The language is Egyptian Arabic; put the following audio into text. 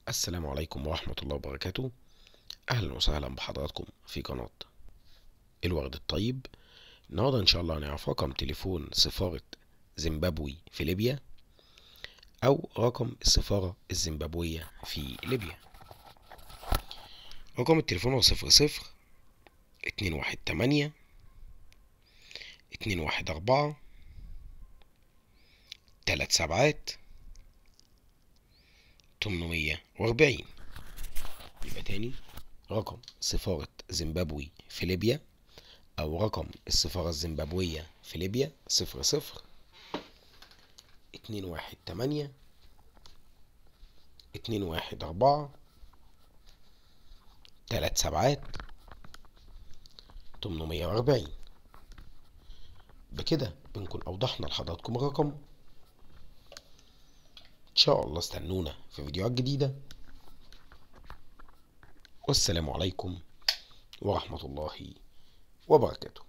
السلام عليكم ورحمة الله وبركاته أهلا وسهلا بحضراتكم في قناة الورد الطيب النهاردة إن شاء الله هنعرف رقم تليفون سفارة زيمبابوي في ليبيا أو رقم السفارة الزيمبابوية في ليبيا رقم التليفون هو صفر صفر اتنين واحد تمانية اتنين واحد أربعة تلات سبعات تمنمية وأربعين يبقى تاني رقم سفارة زيمبابوي في ليبيا أو رقم السفارة الزيمبابوية في ليبيا صفر صفر اتنين واحد تمانية اتنين واحد أربعة تلات سبعات تمنمية وأربعين بكده بنكون أوضحنا لحضراتكم الرقم إن شاء الله استنونا في فيديوهات جديدة والسلام عليكم ورحمة الله وبركاته